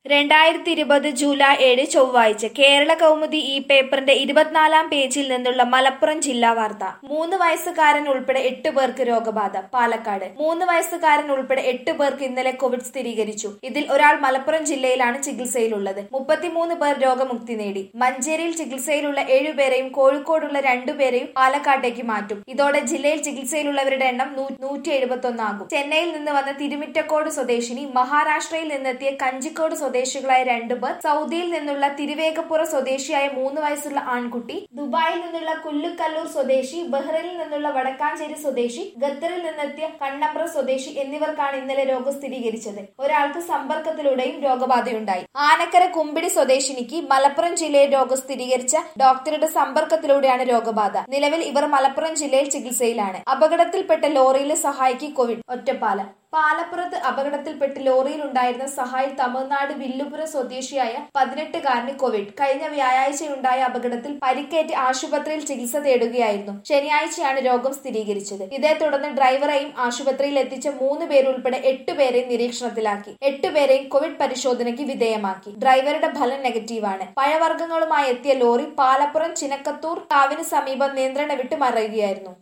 രണ്ടായിരത്തി ഇരുപത് ജൂലൈ ഏഴ് ചൊവ്വാഴ്ച കേരള കൗമുദി ഈ പേപ്പറിന്റെ ഇരുപത്തിനാലാം പേജിൽ നിന്നുള്ള മലപ്പുറം ജില്ലാ വാർത്ത മൂന്ന് വയസ്സുകാരൻ ഉൾപ്പെടെ എട്ട് പേർക്ക് രോഗബാധ പാലക്കാട് മൂന്ന് വയസ്സുകാരൻ ഉൾപ്പെടെ എട്ട് പേർക്ക് ഇന്നലെ കോവിഡ് സ്ഥിരീകരിച്ചു ഇതിൽ ഒരാൾ മലപ്പുറം ജില്ലയിലാണ് ചികിത്സയിലുള്ളത് മുപ്പത്തിമൂന്ന് പേർ രോഗമുക്തി നേടി മഞ്ചേരിയിൽ ചികിത്സയിലുള്ള ഏഴുപേരെയും കോഴിക്കോടുള്ള രണ്ടുപേരെയും പാലക്കാട്ടേക്ക് മാറ്റും ഇതോടെ ജില്ലയിൽ ചികിത്സയിലുള്ളവരുടെ എണ്ണം നൂറ്റി എഴുപത്തി ഒന്നാകും ചെന്നൈയിൽ നിന്ന് വന്ന തിരുമിറ്റക്കോട് സ്വദേശിനി മഹാരാഷ്ട്രയിൽ നിന്നെത്തിയ കഞ്ചിക്കോട് സ്വദേശികളായ രണ്ടുപേർ സൗദിയിൽ നിന്നുള്ള തിരുവേഗപ്പുറ സ്വദേശിയായ മൂന്ന് വയസ്സുള്ള ആൺകുട്ടി ദുബായിൽ നിന്നുള്ള കുല്ലുക്കല്ലൂർ സ്വദേശി ബഹ്റൈനിൽ നിന്നുള്ള വടക്കാഞ്ചേരി സ്വദേശി ഖത്തറിൽ നിന്നെത്തിയ കണ്ണമ്പ്ര സ്വദേശി എന്നിവർക്കാണ് ഇന്നലെ രോഗം സ്ഥിരീകരിച്ചത് ഒരാൾക്ക് സമ്പർക്കത്തിലൂടെയും രോഗബാധയുണ്ടായി ആനക്കര കുമ്പിടി സ്വദേശിനിക്ക് മലപ്പുറം ജില്ലയിൽ രോഗം സ്ഥിരീകരിച്ച ഡോക്ടറുടെ സമ്പർക്കത്തിലൂടെയാണ് രോഗബാധ നിലവിൽ ഇവർ മലപ്പുറം ജില്ലയിൽ ചികിത്സയിലാണ് അപകടത്തിൽപ്പെട്ട ലോറിയിലെ സഹായിക്ക് കോവിഡ് ഒറ്റപ്പാല പാലപ്പുറത്ത് അപകടത്തിൽപ്പെട്ട് ലോറിയിൽ ഉണ്ടായിരുന്ന സഹായി തമിഴ്നാട് വില്ലുപുരം സ്വദേശിയായ പതിനെട്ടുകാരന് കോവിഡ് കഴിഞ്ഞ വ്യാഴാഴ്ചയുണ്ടായ അപകടത്തിൽ പരിക്കേറ്റ് ആശുപത്രിയിൽ ചികിത്സ തേടുകയായിരുന്നു ശനിയാഴ്ചയാണ് രോഗം സ്ഥിരീകരിച്ചത് ഇതേ തുടർന്ന് ഡ്രൈവറെയും ആശുപത്രിയിൽ എത്തിച്ച മൂന്ന് പേരുൾപ്പെടെ എട്ടുപേരെയും നിരീക്ഷണത്തിലാക്കി എട്ടുപേരെയും കോവിഡ് പരിശോധനയ്ക്ക് വിധേയമാക്കി ഡ്രൈവറുടെ ഫലം നെഗറ്റീവാണ് പഴവർഗ്ഗങ്ങളുമായി എത്തിയ ലോറി പാലപ്പുറം ചിനക്കത്തൂർ കാവിന് സമീപം നിയന്ത്രണം വിട്ട് മറയുകയായിരുന്നു